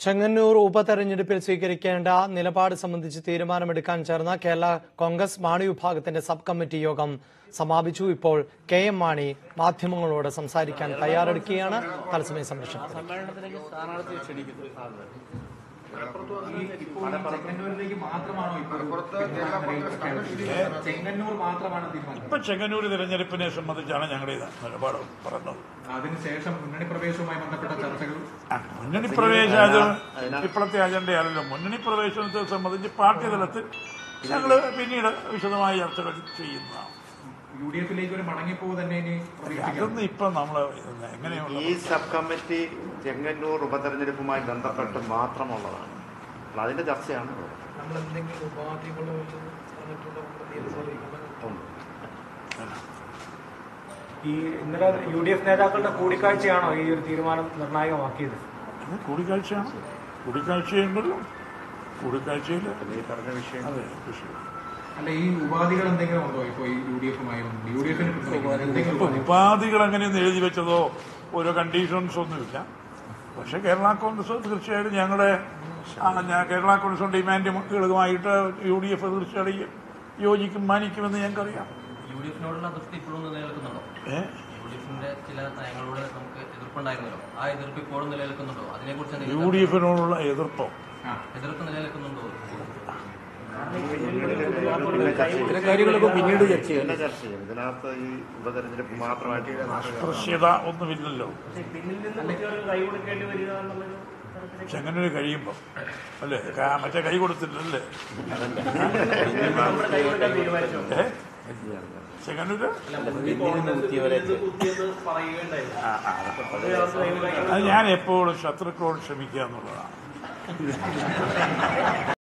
ചെങ്ങന്നൂർ ഉപതെരഞ്ഞെടുപ്പിൽ സ്വീകരിക്കേണ്ട നിലപാട് സംബന്ധിച്ച് തീരുമാനമെടുക്കാൻ ചേർന്ന കേരള കോൺഗ്രസ് മാണി വിഭാഗത്തിന്റെ സബ് കമ്മിറ്റി യോഗം സമാപിച്ചു ഇപ്പോൾ കെ എം മാണി മാധ്യമങ്ങളോട് സംസാരിക്കാൻ തയ്യാറെടുക്കുകയാണ് തത്സമയ സംരക്ഷണം സമ്മേളനത്തിലേക്ക് സ്ഥാനാർത്ഥിയെ ക്ഷണിക്കുന്നു ചെങ്ങന്നൂരിലേക്ക് മാത്രമാണോ ഇപ്പോൾ ചെങ്ങന്നൂർ മാത്രമാണ് തീരുമാനം ഇപ്പൊ ചെങ്ങന്നൂർ തിരഞ്ഞെടുപ്പിനെ സംബന്ധിച്ചാണ് ഞങ്ങളുടെ ഇത് നിലപാട് പറഞ്ഞത് അതിനുശേഷം മുന്നണി പ്രവേശവുമായി ബന്ധപ്പെട്ട ചർച്ചകൾ ആ, മുന്നണി പ്രവേശം അത് ഇപ്പോഴത്തെ അജണ്ടയല്ലല്ലോ മുന്നണി പ്രവേശനത്തെ സംബന്ധിച്ച് പാർട്ടി തലത്തിൽ ഞങ്ങൾ പിന്നീട് വിശദമായ ചർച്ചകൾ ചെയ്യുന്നതാണ് യു ഡി എഫിലേക്ക് ഒരു മടങ്ങിപ്പോവ് തന്നെ ഇനി പ്രതീക്ഷിക്കാം അതൊന്നും ഇപ്പൊ നമ്മൾ എങ്ങനെയുള്ള ഈ സബ് കമ്മിറ്റി ചെങ്ങന്നൂർ ഉപതെരഞ്ഞെടുപ്പുമായി ബന്ധപ്പെട്ട് മാത്രമുള്ളതാണ് അപ്പോൾ അതിന്റെ ചർച്ചയാണ് ഇവിടെ. ഉണ്ട്. ഈ ഇന്നലെ യു ഡി എഫ് നേതാക്കളുടെ കൂടിക്കാഴ്ചയാണോ ഈ ഒരു തീരുമാനം നിർണായകമാക്കിയത് ഇത് കൂടിക്കാഴ്ചയാണ് കൂടിക്കാഴ്ചയുണ്ടല്ലോ കൂടിക്കാഴ്ചയിൽ ഈ പറഞ്ഞ വിഷയം അതെ വിഷയം അല്ല ഈ ഉപാധികൾ എന്തെങ്കിലും ഉണ്ടോ ഇപ്പോൾ ഈ യു ഡി എഫുമായി യു ഡി എഫിന് എന്തെങ്കിലും ഇപ്പൊ ഉപാധി? ഉപാധികൾ അങ്ങനെയൊന്നും എഴുതി വെച്ചതോ ഓരോ കണ്ടീഷൻസ് ഒന്നുമില്ല പക്ഷെ കേരള കോൺഗ്രസ് തീർച്ചയായിട്ടും ഞങ്ങളുടെ ആ, ഞാൻ കേരള കോൺഗ്രസ് ഡിമാൻഡുകളുമായിട്ട് യു ഡി എഫ് തീർച്ചയായിട്ടും യോജിക്കും മാനിക്കുമെന്ന് ഞങ്ങൾക്കറിയാം യു ഡി എഫിനോടുള്ള അതൃപ്തി ഇപ്പോഴും നിലനിൽക്കുന്നുണ്ടോ ഏഹ് യു ഡി എഫിന്റെ ചില നയങ്ങളോട് നമുക്ക് എതിർപ്പുണ്ടായിരുന്നല്ലോ ആ എതിർപ്പ് ഇപ്പോഴും നിലനിൽക്കുന്നുണ്ടോ അതിനെക്കുറിച്ച് യു എന്തെങ്കിലും ഡി എഫിനോടുള്ള എതിർപ്പം ആ. എതിർപ്പ് നിലനിൽക്കുന്നുണ്ടോ കാര്യങ്ങളൊക്കെ പിന്നീട് ചർച്ച ചെയ്യും പിന്നെ ചർച്ച ചെയ്യും ഇതിനകത്ത് ഈ ഉപതെരഞ്ഞെടുപ്പ് മാത്രമായിട്ട് പ്രശ്യത ഒന്നുമില്ലല്ലോ കൈ കൊടുക്കേണ്ടി വരിക എന്നുള്ളൊരു ചെങ്ങന്നൂര് കഴിയുമ്പം അല്ലേ കാ- മറ്റേ കൈ കൊടുത്തില്ലല്ലേ നമ്മുടെ കൈ കൊടുക്കാൻ തീരുമാനിച്ചോ ഏ ചെങ്ങന്നൂര് ആ, ആ, അത് ഞാൻ എപ്പോഴും ശത്രുക്കളോട് ക്ഷമിക്കുക എന്നുള്ളതാണ്